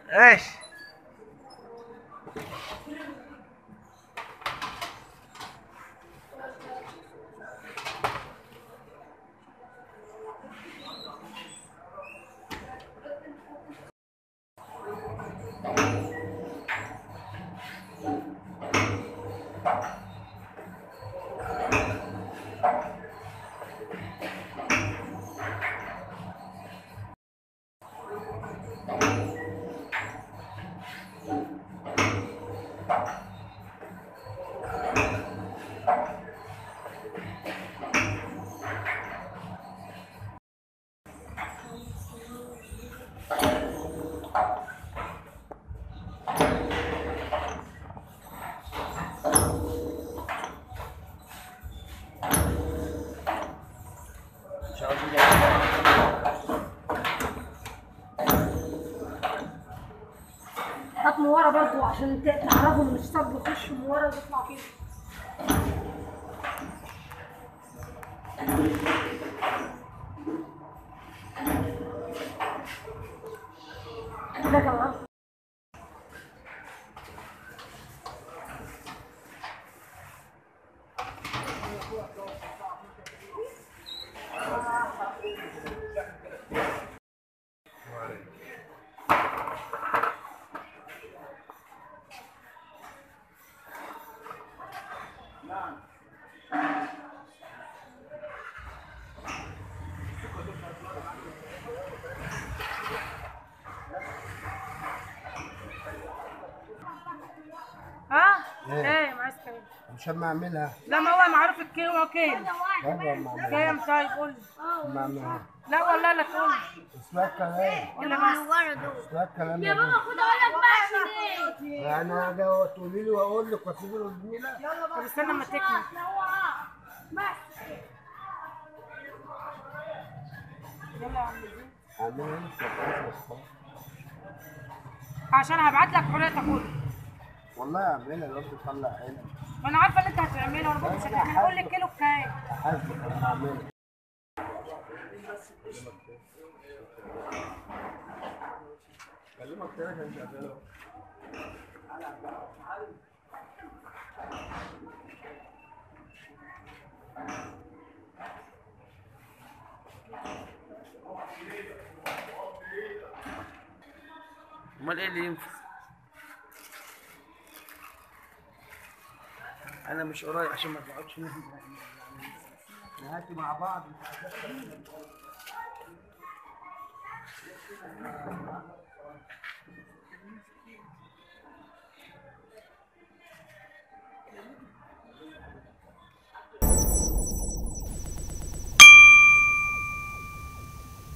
ماشي مش عاوز هات من ورا برضو عشان ت- تعرفوا ان الصاج بيخش من ورا ويطلع كده كده كمان ها؟ إيه؟ ايه معاك كام؟ مش اما اعملها لا ما هو معروف الكيلو هو كام بابا اما اعملها كام طيب قول لي اما اعملها لا والله لا تقول لي اسمها الكلام قول لي بس اسمها الكلام يا بابا خد اقول لك بقى ليه انا هاجي تقولي لي واقول لك واسيب له الزميله طب استنى اما تكمل يلا يا عم زين. اعملها انت خلاص. عشان هبعت لك حريه تاكل والله اعملها لو تطلع عينك ما انا عارفه ان انت هتعملها وانا بقول مش هتعملها قول لي الكيلو بكام احاسبك انا اعملها كلمك تاني عشان شغاله امال ايه اللي ينفع انا مش قريب عشان ما تقعدش نهاتي مع بعض